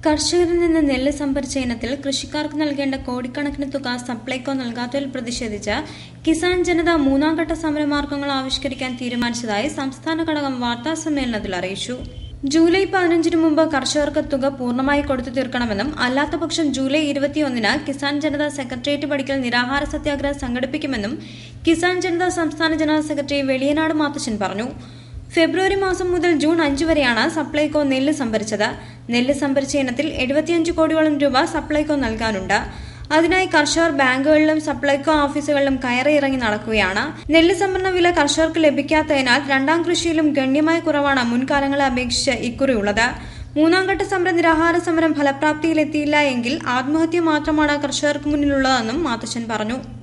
കർഷകരിൽ നിന്ന് നെല്ല് സംഭരിച്ച ഇനത്തിൽ കൃഷിക്കാർക്ക് നൽകേണ്ട കോടിക്കണക്കിന് തുക സപ്ലൈകോ നൽകാത്തതിൽ പ്രതിഷേധിച്ച് കിസാൻ ജനത മൂന്നാം ഘട്ട സമരമാർഗങ്ങൾ ആവിഷ്കരിക്കാൻ തീരുമാനിച്ചതായി സംസ്ഥാന ഘടകം വാർത്താ സമ്മേളനത്തിൽ അറിയിച്ചു ജൂലൈ പതിനഞ്ചിന് മുമ്പ് കർഷകർക്ക് തുക പൂർണ്ണമായി കൊടുത്തു തീർക്കണമെന്നും അല്ലാത്തപക്ഷം ജൂലൈ ഇരുപത്തിയൊന്നിന് കിസാൻ ജനത സെക്രട്ടേറിയറ്റ് പടിക്കൽ നിരാഹാര സത്യാഗ്രഹം സംഘടിപ്പിക്കുമെന്നും കിസാൻ ജനത സംസ്ഥാന ജനറൽ സെക്രട്ടറി വെളിയനാട് മാത്തച്ചൻ പറഞ്ഞു ഫെബ്രുവരി മാസം മുതൽ ജൂൺ അഞ്ച് വരെയാണ് സപ്ലൈകോ നെല്ല് സംഭരിച്ചത് നെല്ല് സംഭരിച്ച ഇനത്തിൽ എഴുപത്തിയഞ്ച് കോടിയോളം രൂപ സപ്ലൈകോ നൽകാനുണ്ട് അതിനായി കർഷകർ ബാങ്കുകളിലും സപ്ലൈകോ ഓഫീസുകളിലും കയറിയിറങ്ങി നടക്കുകയാണ് നെല്ല് സംഭരണ വില കർഷകർക്ക് ലഭിക്കാത്തതിനാൽ രണ്ടാം കൃഷിയിലും ഗണ്യമായ കുറവാണ് മുൻകാലങ്ങളെ അപേക്ഷിച്ച് ഇക്കുറി ഉള്ളത് മൂന്നാം ഘട്ട സമര നിരാഹാര സമരം ഫലപ്രാപ്തിയിലെത്തിയില്ല എങ്കിൽ ആത്മഹത്യ മാത്രമാണ് കർഷകർക്ക് മുന്നിലുള്ളതെന്നും മാത്തച്ഛൻ പറഞ്ഞു